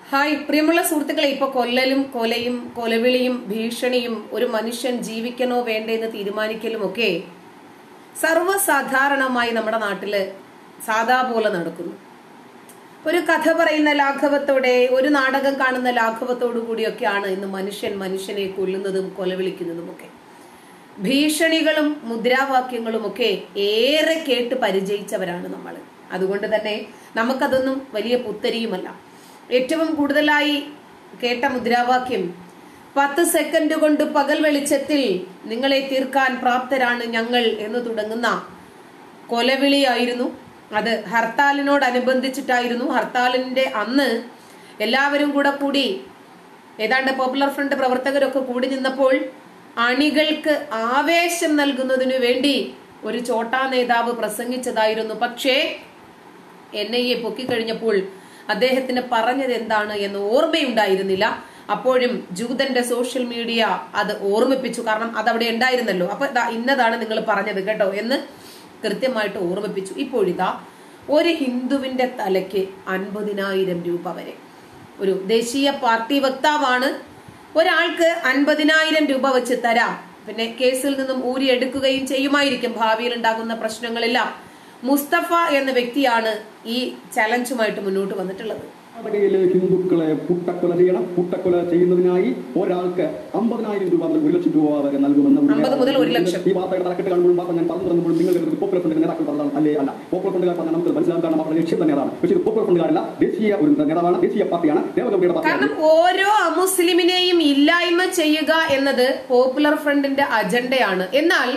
Hi പ്രിയമുള്ള സുഹൃത്തുക്കളെ ഇപ്പൊ കൊല്ലലും കൊലയും കൊലവിളിയും ഭീഷണിയും ഒരു മനുഷ്യൻ ജീവിക്കണോ വേണ്ടേ എന്ന് തീരുമാനിക്കലും ഒക്കെ സർവ്വസാധാരണമായി നമ്മുടെ നാട്ടില് സാധാ പോലെ നടക്കുന്നു ഒരു കഥ പറയുന്ന ലാഘവത്തോടെ ഒരു നാടകം കാണുന്ന ലാഘവത്തോടു കൂടിയൊക്കെയാണ് ഇന്ന് മനുഷ്യൻ മനുഷ്യനെ കൊല്ലുന്നതും കൊലവിളിക്കുന്നതും ഒക്കെ ഭീഷണികളും മുദ്രാവാക്യങ്ങളും ഒക്കെ ഏറെ കേട്ട് പരിചയിച്ചവരാണ് നമ്മൾ അതുകൊണ്ട് തന്നെ നമുക്കതൊന്നും വലിയ പുത്തരിയുമല്ല ഏറ്റവും കൂടുതലായി കേട്ട മുദ്രാവാക്യം പത്ത് സെക്കൻഡ് കൊണ്ട് പകൽ വെളിച്ചത്തിൽ നിങ്ങളെ തീർക്കാൻ പ്രാപ്തരാണ് ഞങ്ങൾ എന്ന് തുടങ്ങുന്ന കൊലവിളിയായിരുന്നു അത് ഹർത്താലിനോടനുബന്ധിച്ചിട്ടായിരുന്നു ഹർത്താലിന്റെ അന്ന് എല്ലാവരും കൂടെ കൂടി ഏതാണ്ട് പോപ്പുലർ ഫ്രണ്ട് പ്രവർത്തകരൊക്കെ കൂടി നിന്നപ്പോൾ അണികൾക്ക് ആവേശം നൽകുന്നതിനു വേണ്ടി ഒരു ചോട്ടാ നേതാവ് പ്രസംഗിച്ചതായിരുന്നു പക്ഷേ എൻ ഐ എ പൊക്കിക്കഴിഞ്ഞപ്പോൾ അദ്ദേഹത്തിന് പറഞ്ഞത് എന്താണ് എന്ന് ഓർമ്മയുണ്ടായിരുന്നില്ല അപ്പോഴും ജൂതന്റെ സോഷ്യൽ മീഡിയ അത് ഓർമ്മിപ്പിച്ചു കാരണം അതവിടെ ഉണ്ടായിരുന്നല്ലോ അപ്പൊ ദാ ഇന്നതാണ് നിങ്ങൾ പറഞ്ഞത് കേട്ടോ എന്ന് കൃത്യമായിട്ട് ഓർമ്മിപ്പിച്ചു ഇപ്പോഴിതാ ഒരു ഹിന്ദുവിന്റെ തലയ്ക്ക് അൻപതിനായിരം രൂപ വരെ ഒരു ദേശീയ പാർട്ടി വക്താവാണ് ഒരാൾക്ക് അൻപതിനായിരം രൂപ വെച്ച് തരാം പിന്നെ കേസിൽ നിന്നും ഊരിയെടുക്കുകയും ചെയ്യുമായിരിക്കും ഭാവിയിൽ ഉണ്ടാകുന്ന പ്രശ്നങ്ങളെല്ലാം മുസ്തഫ എന്ന വ്യക്തിയാണ് ഈ ചലഞ്ചുമായിട്ട് മുന്നോട്ട് വന്നിട്ടുള്ളത് കർണാടകയിലെ ഹിന്ദുക്കളെ പുട്ടക്കൊല ചെയ്യണം പുട്ടക്കൊല ചെയ്യുന്നതിനായി ഒരാൾക്ക് അമ്പതിനായിരം രൂപ മുതൽ ഒരു ലക്ഷം രൂപ വരെ നൽകുമെന്ന് അമ്പത് മുതൽ ഒരു ലക്ഷം. ഈ വാർത്തയുടെ തലക്കെട്ട് കാണുമ്പോൾ വാർത്ത ഞാൻ പറഞ്ഞു തുടങ്ങുമ്പോൾ നിങ്ങൾ കരുതുന്നത് പോപ്പുലർ ഫ്രണ്ട് നേതാക്കൾ പറഞ്ഞതാണ് അല്ലേ അല്ല പോപ്പുലർ ഫ്രണ്ടുകാർ പറഞ്ഞാൽ നമുക്ക് മനസ്സിലാക്കാൻ കാരണം അവരുടെ ലക്ഷ്യം തന്നെ അതാണ് പക്ഷേ ഇത് പോപ്പുലർ ഫ്രണ്ടുകാരല്ല ദേശീയ ഒരു നേതാവാണ് ദേശീയ പാർട്ടിയാണ് ദേവഗൌഡയുടെ പാർട്ടിയാണ് കാരണം ഓരോ അമുസ്ലിമിനെയും ഇല്ലായ്മ ചെയ്യുക എന്നത് പോപ്പുലർ ഫ്രണ്ടിന്റെ അജണ്ടയാണ് എന്നാൽ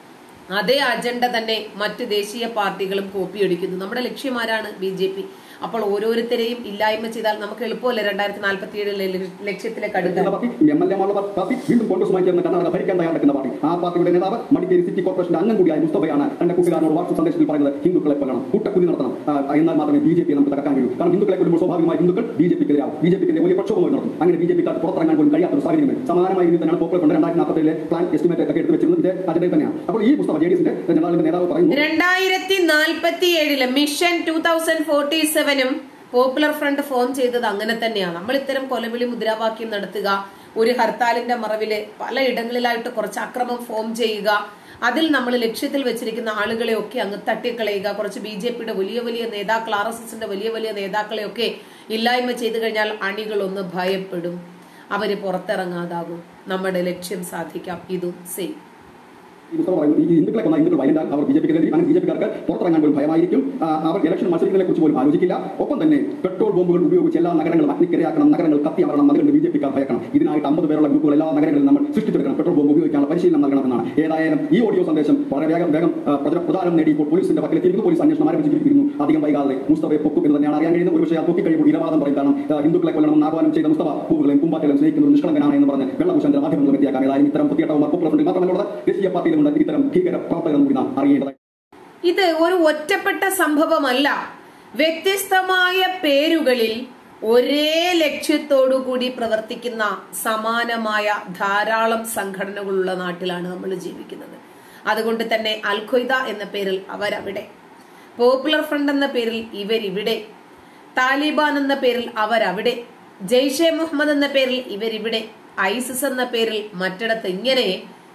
അതേ അജണ്ട തന്നെ മറ്റ് ദേശീയ പാർട്ടികളും കോപ്പിയടിക്കുന്നു നമ്മുടെ ലക്ഷ്യം ആരാണ് ബി ജെ പി അപ്പോൾ ഓരോരുത്തരെയും ഇല്ലായ്മ ചെയ്താൽ നമുക്ക് എളുപ്പമല്ലേ രണ്ടായിരത്തി നാൽപ്പത്തി ഏഴിലെ ലക്ഷ്യത്തിലേക്ക് അടുക്കാൻ എന്ന പാർട്ടി എം എൽ എമാരുടെ പാർട്ടി വീണ്ടും കോൺഗ്രസുമായി ചേർന്ന് കർണാടക ഭരിക്കാൻ തയ്യാറെടുക്കുന്ന പാർട്ടി ആ പാർട്ടിയുടെ നേതാവ് മടിക്കേരി സിറ്റി കോർപ്പറേഷന്റെ അംഗം കൂടിയായ മുസ്തഫയാണ് തന്റെ കൂട്ടുകാരനോട് വാട്സ്ആപ്പ് സന്ദേശത്തിൽ പറയുന്നത് ഹിന്ദുക്കളെ കൊല്ലണം കൂട്ടക്കുലി നടത്തണം ആ, എന്നാൽ മാത്രമേ ബി ജെ പി നമുക്ക് തകർക്കാൻ കഴിയൂ കാരണം ഹിന്ദുക്കളെ കൊല്ലുമ്പോൾ സ്വാഭാവികമായി ഹിന്ദുക്കൾ ബി ജെ പിക്കെതിരാവും ബി ജെ പിക്കെതിരെ വലിയ പ്രക്ഷോഭങ്ങൾ നടത്തും അങ്ങനെ ബി ജെ പിക്കാർക്ക് പുറത്തിറങ്ങാൻ പോലും കഴിയാത്ത ഒരു സാഹചര്യം സമാനമായ രീതിയിൽ തന്നെയാണ് പോപ്പുലർ ഫ്രണ്ട് രണ്ടായിരത്തി നാൽപ്പത്തിലെ പ്ലാൻ എസ്റ്റിമേറ്റ് ഒക്കെ എടുത്ത് വെച്ചിരുന്നത് ഇതിന്റെ അജണ്ടയിൽ തന്നെയാണ് അപ്പോൾ ഈ മുസ്തഫ ജെ ഡി എസിന്റെ ജനറലിന്റെ നേതാവ് പറയുന്നു രണ്ടായിരത്തി നാൽപ്പത്തി ഏഴില് മിഷൻ ടൂ തൗസൻഡ് ഫോർട്ടി സെവനും പോപ്പുലർ ഫ്രണ്ട് ഫോം ചെയ്തത് അങ്ങനെ തന്നെയാണ് നമ്മൾ ഇത്തരം കൊലവിളി മുദ്രാവാക്യം നടത്തുക ഒരു ഹർത്താലിന്റെ മറവില് പലയിടങ്ങളിലായിട്ട് കുറച്ച് അക്രമം ഫോം ചെയ്യുക അതിൽ നമ്മൾ ലക്ഷ്യത്തിൽ വെച്ചിരിക്കുന്ന ആളുകളെ ഒക്കെ അങ്ങ് തട്ടിക്കളയുക കുറച്ച് ബി ജെ പിയുടെ വലിയ വലിയ നേതാക്കൾ ആർ എസ് എസിന്റെ വലിയ വലിയ നേതാക്കളെ ഒക്കെ ഇല്ലായ്മ ചെയ്തു കഴിഞ്ഞാൽ അണികളൊന്ന് ഭയപ്പെടും അവര് പുറത്തിറങ്ങാതാകും നമ്മുടെ ലക്ഷ്യം സാധിക്കാം ഇതും സെയിം ഈ മുസ്തഫ പറയുന്നു ഈ ഹിന്ദുക്കളെ കൊന്ന ഹിന്ദുക്കൾ വയലന്റ് അവർ ബി ജെ പിക്കെതിരെ അങ്ങനെ ബി ജെ പിക്കാർക്ക് പുറത്തിറങ്ങാൻ പോലും ഭയമായിരിക്കും ആ, അവർ ഇലക്ഷൻ മത്സരിക്കുന്നതിനെ കുറിച്ച് പോലും ആലോചിക്കില്ല ഒപ്പം തന്നെ പെട്രോൾ ബോംബുകൾ ഉപയോഗിച്ച് എല്ലാ നഗരങ്ങളും അഗ്നിക്കിരയാക്കണം നഗരങ്ങൾ കത്തി അമരണം അതുകൊണ്ട് ബി ജെ പിക്കാർ ഭയക്കണം ഇതിനായിട്ട് അമ്പത് പേരുള്ള ഗ്രൂപ്പുകൾ എല്ലാ നഗരങ്ങളിലും നമ്മൾ സൃഷ്ടിച്ചെടുക്കണം പെട്രോൾ ബോംബ് ഉപയോഗിക്കാനുള്ള പരിശീലനം നൽകണമെന്നാണ് ഏതായാലും ഈ ഓഡിയോ സന്ദേശം വളരെ വേഗം വേഗം ആ, പ്രചര- പ്രചാരം നേടി ഇപ്പോൾ പോലീസിന്റെ പക്കലെത്തിയിരിക്കുന്നു പോലീസ് അന്വേഷണം ആരംഭിച്ചിരിക്കുന്നു അധികം വൈകാതെ മുസ്തഫയെ പൊക്കും എന്ന് തന്നെയാണ് അറിയാൻ കഴിയുന്നത് ഒരുപക്ഷെ ആ പൊക്കി കഴിയുമ്പോൾ ഇരവാദം പറയും കാരണം ആ, ഹിന്ദുക്കളെ കൊല്ലണമെന്ന് ആഹ്വാനം ചെയ്ത മുസ്തഫ പൂവുകളെയും പൂമ്പാറ്റകളെയും സ്നേഹിക്കുന്ന ഒരു നിഷ്കളങ്കനാണ് എന്ന് പറഞ്ഞ് വെള്ളഭൂഷന്റെ മാധ്യമങ്ങളും എത്തിയാക്കാം ഏതായാലും ഇത്തരം വൃത്തിയേട്ടവന്മാർ പോപ്പുലർ ഫ്രണ്ടിൽ മാത്രമല്ല ദേശീയ പാർട്ടിയിലുമുണ്ട് ഇത്തരം ഭീകര പ്രവർത്തകരും കൂടി നാം അറിയേണ്ടത് ഇത് ഒരു ഒറ്റപ്പെട്ട സംഭവമല്ല വ്യത്യസ്തമായ പേരുകളിൽ ഒരേ ലക്ഷ്യത്തോടു കൂടി പ്രവർത്തിക്കുന്ന സമാനമായ ധാരാളം സംഘടനകളുള്ള നാട്ടിലാണ് നമ്മൾ ജീവിക്കുന്നത് അതുകൊണ്ട് തന്നെ അൽഖ്വയ്ദ എന്ന പേരിൽ അവരവിടെ പോപ്പുലർ ഫ്രണ്ട് എന്ന പേരിൽ ഇവരിവിടെ താലിബാൻ എന്ന പേരിൽ അവരവിടെ ജെയ്ഷെ മുഹമ്മദ് എന്ന പേരിൽ ഇവരിവിടെ ഐസിസ് എന്ന പേരിൽ മറ്റിടത്ത് ഇങ്ങനെ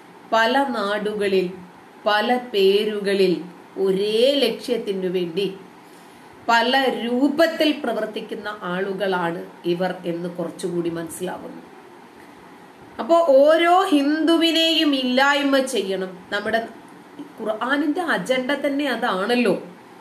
പല നാടുകളിൽ പല പേരുകളിൽ ഒരേ ലക്ഷ്യത്തിനു വേണ്ടി പല രൂപത്തിൽ പ്രവർത്തിക്കുന്ന ആളുകളാണ് ഇവർ എന്ന് കുറച്ചുകൂടി മനസ്സിലാവുന്നു അപ്പോ ഓരോ ഹിന്ദുവിനെയും ഇല്ലായ്മ ചെയ്യണം നമ്മുടെ ഖുർആാനിന്റെ അജണ്ട തന്നെ അതാണല്ലോ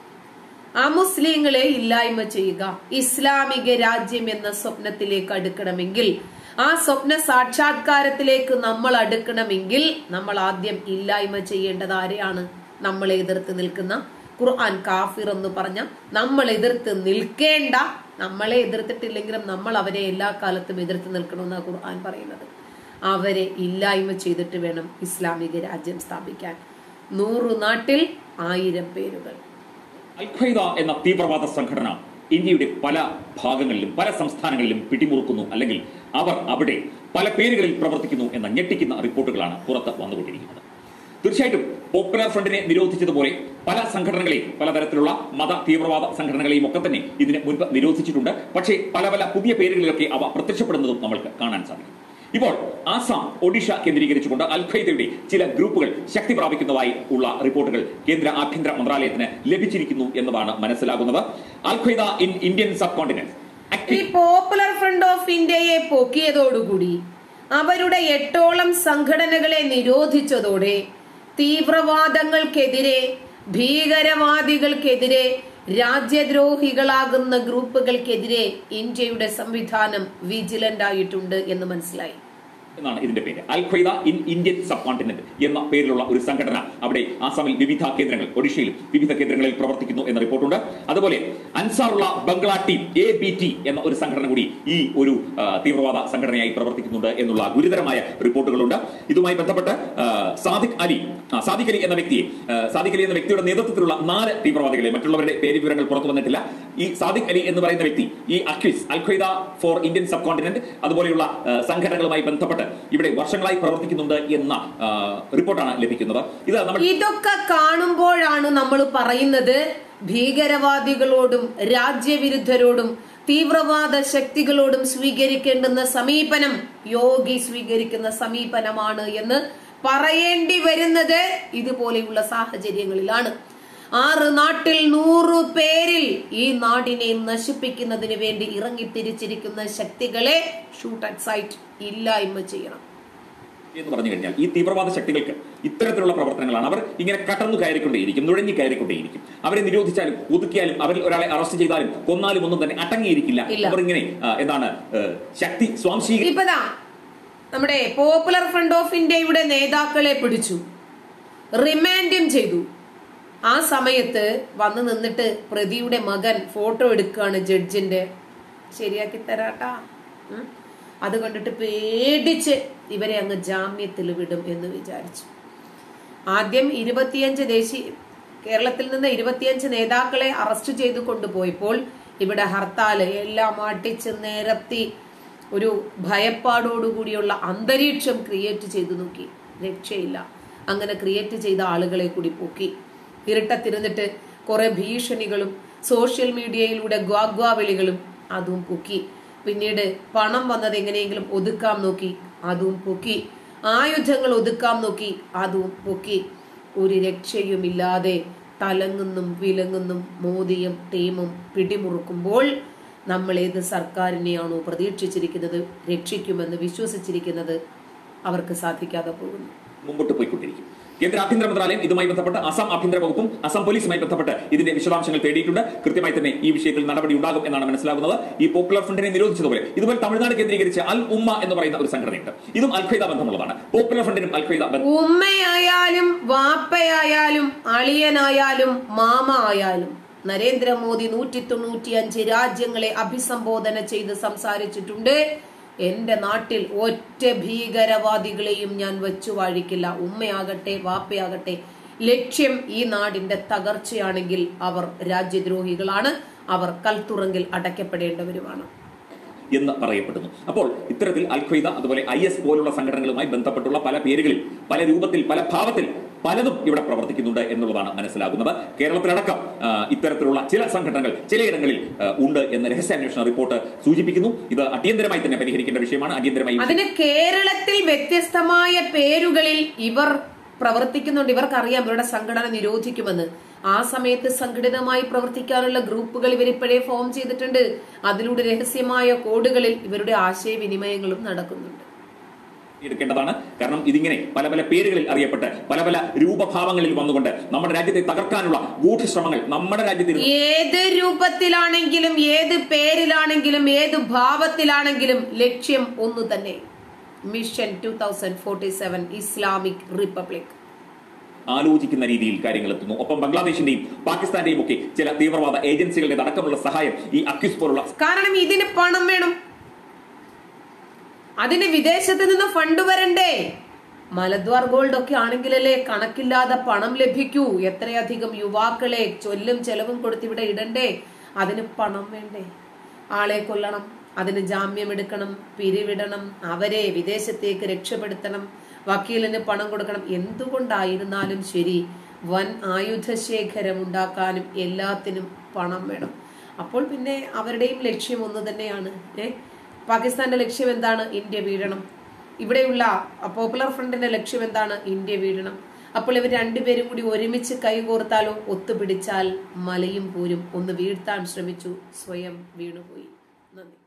ആ മുസ്ലിങ്ങളെ ഇല്ലായ്മ ചെയ്യുക ഇസ്ലാമിക രാജ്യം എന്ന സ്വപ്നത്തിലേക്ക് അടുക്കണമെങ്കിൽ ആ സ്വപ്ന സാക്ഷാത്കാരത്തിലേക്ക് നമ്മൾ അടുക്കണമെങ്കിൽ നമ്മൾ ആദ്യം ഇല്ലായ്മ ചെയ്യേണ്ടത് ആരെയാണ് നമ്മളെ എതിർത്ത് നിൽക്കുന്ന ഖുർആൻ കാഫിർ എന്ന് പറഞ്ഞ നമ്മൾ എതിർത്ത് നിൽക്കേണ്ട നമ്മളെ എതിർത്തിട്ടില്ലെങ്കിലും നമ്മൾ അവരെ എല്ലാ കാലത്തും എതിർത്ത് നിൽക്കണമെന്നാണ് ഖുർആൻ പറയുന്നത് അവരെ ഇല്ലായ്മ ചെയ്തിട്ട് വേണം ഇസ്ലാമിക രാജ്യം സ്ഥാപിക്കാൻ നൂറു നാട്ടിൽ ആയിരം പേരുകൾ അൽഖ്വയ്ദ എന്ന തീവ്രവാദ സംഘടന ഇന്ത്യയുടെ പല ഭാഗങ്ങളിലും പല സംസ്ഥാനങ്ങളിലും പിടിമുറുക്കുന്നു അല്ലെങ്കിൽ അവർ അവിടെ പല പേരുകളിൽ പ്രവർത്തിക്കുന്നു എന്ന ഞെട്ടിക്കുന്ന റിപ്പോർട്ടുകളാണ് പുറത്ത് വന്നുകൊണ്ടിരിക്കുന്നത് തീർച്ചയായിട്ടും പോപ്പുലർ ഫ്രണ്ടിനെ നിരോധിച്ചതുപോലെ പല സംഘടനകളെയും പലതരത്തിലുള്ള മത തീവ്രവാദ സംഘടനകളെയും ഒക്കെ തന്നെ ഇതിന് മുൻപ് നിരോധിച്ചിട്ടുണ്ട് പക്ഷേ പല പല പുതിയ പേരുകളിലൊക്കെ അവ പ്രത്യക്ഷപ്പെടുന്നതും നമ്മൾക്ക് കാണാൻ സാധിക്കും ഇപ്പോൾ ആസാം ഒഡീഷ കേന്ദ്രീകരിച്ചുകൊണ്ട് അൽ ഖൈദയുടെ ചില ഗ്രൂപ്പുകൾ ശക്തി പ്രാപിക്കുന്നതായി ഉള്ള റിപ്പോർട്ടുകൾ കേന്ദ്ര ആഭ്യന്തര മന്ത്രാലയത്തിന് ലഭിച്ചിരിക്കുന്നു എന്നതാണ് മനസ്സിലാകുന്നത് Al Qaeda in Indian subcontinent ഈ പോപ്പുലർ ഫ്രണ്ട് ഓഫ് ഇന്ത്യയെ പൊക്കിയതോടുകൂടി അവരുടെ എട്ടോളം സംഘടനകളെ നിരോധിച്ചതോടെ തീവ്രവാദങ്ങൾക്കെതിരെ ഭീകരവാദികൾക്കെതിരെ രാജ്യദ്രോഹികളാകുന്ന ഗ്രൂപ്പുകൾക്കെതിരെ ഇന്ത്യയുടെ സംവിധാനം വിജിലന്റ് ആയിട്ടുണ്ട് എന്ന് മനസ്സിലായി എന്നാണ് ഇതിന്റെ പേര് Al Qaeda in Indian subcontinent എന്ന പേരിലുള്ള ഒരു സംഘടന അവിടെ ആസാമിൽ വിവിധ കേന്ദ്രങ്ങൾ ഒഡീഷയിലും വിവിധ കേന്ദ്രങ്ങളിൽ പ്രവർത്തിക്കുന്നു എന്ന റിപ്പോർട്ടുണ്ട് അതുപോലെ Ansarullah Bangla team A B T എന്ന ഒരു സംഘടന കൂടി ഈ ഒരു ആ, തീവ്രവാദ സംഘടനയായി പ്രവർത്തിക്കുന്നുണ്ട് എന്നുള്ള ഗുരുതരമായ റിപ്പോർട്ടുകളുണ്ട് ഇതുമായി ബന്ധപ്പെട്ട് ആ, സാദിഖ് അലി ആ, സാദിഖ് അലി എന്ന വ്യക്തിയെ ആ, സാദിഖ് അലി എന്ന വ്യക്തിയുടെ നേതൃത്വത്തിലുള്ള നാല് തീവ്രവാദികളെ മറ്റുള്ളവരുടെ പേര് വിവരങ്ങൾ പുറത്തു വന്നിട്ടില്ല ഈ സാദിഖ് അലി എന്ന് പറയുന്ന വ്യക്തി ഈ AQIS Al Qaeda for Indian subcontinent അതുപോലെയുള്ള ആ, സംഘടനകളുമായി ബന്ധപ്പെട്ട് ഇവിടെ വർഷങ്ങളായി പ്രവർത്തിക്കുന്നുണ്ട് എന്ന ആ, റിപ്പോർട്ടാണ് ലഭിക്കുന്നത് ഇത് നമ്മൾ ഇതൊക്കെ കാണുമ്പോഴാണ് നമ്മൾ പറയുന്നത് ഭീകരവാദികളോടും രാജ്യവിരുദ്ധരോടും തീവ്രവാദ ശക്തികളോടും സ്വീകരിക്കേണ്ടുന്ന സമീപനം യോഗി സ്വീകരിക്കുന്ന സമീപനമാണ് എന്ന് പറയേണ്ടി വരുന്നത് ഇതുപോലെയുള്ള സാഹചര്യങ്ങളിലാണ് ആറ് നാട്ടിൽ നൂറു പേരിൽ ഈ നാടിനെ നശിപ്പിക്കുന്നതിന് വേണ്ടി ഇറങ്ങിത്തിരിച്ചിരിക്കുന്ന ശക്തികളെ ഷൂട്ട് അറ്റ് സൈറ്റ് ഇല്ലായ്മ ചെയ്യണം എന്ന് പറഞ്ഞു കഴിഞ്ഞാൽ ഈ തീവ്രവാദ ശക്തികൾക്ക് ഇത്തരത്തിലുള്ള പ്രവർത്തനങ്ങളാണ് അവർ ഇങ്ങനെ കടന്നു കയറിക്കൊണ്ടേയിരിക്കും നുഴഞ്ഞു കയറിക്കൊണ്ടേയിരിക്കും അവരെ നിരോധിച്ചാലും ഒതുക്കിയാലും അവരിൽ ഒരാളെ അറസ്റ്റ് ചെയ്താലും കൊന്നാലും ഒന്നും തന്നെ അടങ്ങിയിരിക്കില്ല ഇല്ല. അവർ ഇങ്ങനെ ആ, എന്താണ് ഏ, ശക്തി സ്വാംശീക ഇപ്പതാ നമ്മുടെ പോപ്പുലർ ഫ്രണ്ട് ഓഫ് ഇന്ത്യയുടെ നേതാക്കളെ പിടിച്ചു റിമാൻഡും ചെയ്തു ആ സമയത്ത് വന്ന് നിന്നിട്ട് പ്രതിയുടെ മകൻ ഫോട്ടോ എടുക്കുകയാണ് ജഡ്ജിന്റെ ശരിയാക്കി തരാട്ടാ ഉം. അത് കണ്ടിട്ട് പേടിച്ച് ഇവരെ അങ്ങ് ജാമ്യത്തിൽ വിടും എന്ന് വിചാരിച്ചു ആദ്യം ഇരുപത്തിയഞ്ച് ദേശീയ കേരളത്തിൽ നിന്ന് ഇരുപത്തിയഞ്ച് നേതാക്കളെ അറസ്റ്റ് ചെയ്തു കൊണ്ടുപോയപ്പോൾ ഇവിടെ ഹർത്താല് എല്ലാം അടിച്ച് നിരത്തി ഒരു ഭയപ്പാടോടുകൂടിയുള്ള അന്തരീക്ഷം ക്രിയേറ്റ് ചെയ്തു നോക്കി രക്ഷയില്ല അങ്ങനെ ക്രിയേറ്റ് ചെയ്ത ആളുകളെ കൂടി പൊക്കി ഇരുട്ടത്തിരുന്നിട്ട് കുറെ ഭീഷണികളും സോഷ്യൽ മീഡിയയിലൂടെ ഗ്വാഗ്വാ വിളികളും അതും പൊക്കി പിന്നീട് പണം വന്നത് എങ്ങനെയെങ്കിലും ഒതുക്കാം നോക്കി അതും പൊക്കി ആയുധങ്ങൾ ഒതുക്കാം നോക്കി അതും പൊക്കി ഒരു രക്ഷയുമില്ലാതെ തലങ്ങുന്നും വിലങ്ങുന്നും മോദിയും ടീമും പിടിമുറുക്കുമ്പോൾ നമ്മൾ ഏത് സർക്കാരിനെയാണോ പ്രതീക്ഷിച്ചിരിക്കുന്നത് രക്ഷിക്കുമെന്ന് വിശ്വസിച്ചിരിക്കുന്നത് അവർക്ക് സാധിക്കാതെ പോകുന്നു മുമ്പോട്ട് പോയിക്കൊണ്ടിരിക്കും കേന്ദ്ര ആഭ്യന്തര മന്ത്രാലയം ഇതുമായി ബന്ധപ്പെട്ട് അസം ആഭ്യന്തര വകുപ്പും അസം പോലീസുമായി ബന്ധപ്പെട്ട് ഇതിന്റെ വിശദാംശങ്ങൾ തേടിയിട്ടുണ്ട് കൃത്യമായി തന്നെ ഈ വിഷയത്തിൽ നടപടി ഉണ്ടാകും എന്നാണ് മനസ്സിലാകുന്നത് ഈ പോപ്പുലർ ഫ്രണ്ടിനെ നിരോധിച്ചതുപോലെ ഇതുപോലെ തമിഴ്നാട് കേന്ദ്രീകരിച്ച് അൽ ഉമ്മ എന്ന് പറയുന്ന ഒരു സംഘടനയുണ്ട് ഇതും അൽ ഖ്വയ്ദ ബന്ധമുള്ളതാണ് പോപ്പുലർ ഫ്രണ്ടിനും അൽ ഖ്വയ്ദ ബന്ധം ഉമ്മയായാലും വാപ്പയായാലും അളിയനായാലും മാമ ആയാലും നരേന്ദ്രമോദി നൂറ്റി തൊണ്ണൂറ്റി അഞ്ച് രാജ്യങ്ങളെ അഭിസംബോധന ചെയ്ത് സംസാരിച്ചിട്ടുണ്ട് എന്റെ നാട്ടിൽ ഒറ്റ ഭീകരവാദികളെയും ഞാൻ വെച്ചു വാഴിക്കില്ല ഉമ്മയാകട്ടെ വാപ്പയാകട്ടെ ലക്ഷ്യം ഈ നാടിന്റെ തകർച്ചയാണെങ്കിൽ അവർ രാജ്യദ്രോഹികളാണ് അവർ കൽത്തുറങ്കിൽ അടയ്ക്കപ്പെടേണ്ടവരുമാണ് എന്ന് പറയപ്പെടുന്നു അപ്പോൾ ഇത്തരത്തിൽ അൽ ഖ്വയ്ദ അതുപോലെ ഐ എസ് പോലുള്ള സംഘടനകളുമായി ബന്ധപ്പെട്ടുള്ള പല പേരുകളിൽ പല രൂപത്തിൽ പല ഭാവത്തിൽ പലതും ഇവിടെ പ്രവർത്തിക്കുന്നുണ്ട് എന്നുള്ളതാണ് മനസ്സിലാകുന്നത് കേരളത്തിലടക്കം ആ, ഇത്തരത്തിലുള്ള ചില സംഘടനകൾ ചിലയിടങ്ങളിൽ ആ, ഉണ്ട് എന്ന് രഹസ്യാന്വേഷണ റിപ്പോർട്ട് സൂചിപ്പിക്കുന്നു ഇത് അടിയന്തരമായി തന്നെ പരിഹരിക്കേണ്ട വിഷയമാണ് അടിയന്തരമായി ഈ അതിന് കേരളത്തിൽ വ്യത്യസ്തമായ പേരുകളിൽ ഇവർ പ്രവർത്തിക്കുന്നുണ്ട് ഇവർക്കറിയാം ഇവരുടെ സംഘടന നിരോധിക്കുമെന്ന് ആ സമയത്ത് സംഘടിതമായി പ്രവർത്തിക്കാനുള്ള ഗ്രൂപ്പുകൾ ഇവരിപ്പോഴേ ഫോം ചെയ്തിട്ടുണ്ട് അതിലൂടെ രഹസ്യമായ കോഡുകളിൽ ഇവരുടെ ആശയവിനിമയങ്ങളും നടക്കുന്നുണ്ട് എടുക്കേണ്ടതാണ് കാരണം ഇതിങ്ങനെ പല പല പേരുകളിൽ അറിയപ്പെട്ട് പല പല രൂപഭാവങ്ങളിൽ വന്നുകൊണ്ട് നമ്മുടെ രാജ്യത്തെ തകർക്കാനുള്ള ഗൂഢശ്രമങ്ങൾ നമ്മുടെ രാജ്യത്തിൽ ഏത് രൂപത്തിലാണെങ്കിലും ഏത് പേരിലാണെങ്കിലും ഏത് ഭാവത്തിലാണെങ്കിലും ലക്ഷ്യം ഒന്നു തന്നെ mission two thousand forty seven Islamic republic ആലോചിക്കുന്ന രീതിയിൽ കാര്യങ്ങൾ എത്തുന്നു ഒപ്പം ബംഗ്ലാദേശിന്റെയും പാകിസ്ഥാന്റെയും ഒക്കെ ചില തീവ്രവാദ ഏജൻസികളുടെ അടക്കമുള്ള സഹായം ഈ അക്വിസ് പോലുള്ള കാരണം ഇതിന് പണം വേണം അതിന് വിദേശത്ത് നിന്ന് ഫണ്ട് വരണ്ടേ മലദ്വാർ ഗോൾഡ് ഒക്കെ ആണെങ്കിലല്ലേ കണക്കില്ലാതെ പണം ലഭിക്കൂ എത്രയധികം യുവാക്കളെ ചൊല്ലും ചെലവും കൊടുത്ത് ഇവിടെ ഇടണ്ടേ അതിന് പണം വേണ്ടേ ആളെ കൊല്ലണം അതിന് ജാമ്യം എടുക്കണം പിരിവിടണം അവരെ വിദേശത്തേക്ക് രക്ഷപ്പെടുത്തണം വക്കീലിന് പണം കൊടുക്കണം എന്തുകൊണ്ടായിരുന്നാലും ശരി വൻ ആയുധശേഖരം ഉണ്ടാക്കാനും എല്ലാത്തിനും പണം വേണം അപ്പോൾ പിന്നെ അവരുടെയും ലക്ഷ്യം ഒന്ന് തന്നെയാണ് ഏ പാകിസ്ഥാന്റെ ലക്ഷ്യം എന്താണ് ഇന്ത്യ വീഴണം ഇവിടെയുള്ള പോപ്പുലർ ഫ്രണ്ടിന്റെ ലക്ഷ്യം എന്താണ് ഇന്ത്യ വീഴണം അപ്പോൾ ഇവർ രണ്ടുപേരും കൂടി ഒരുമിച്ച് കൈകോർത്താലോ ഒത്തുപിടിച്ചാൽ മലയും പോരും ഒന്ന് വീഴ്ത്താൻ ശ്രമിച്ചു സ്വയം വീണുപോയി നന്ദി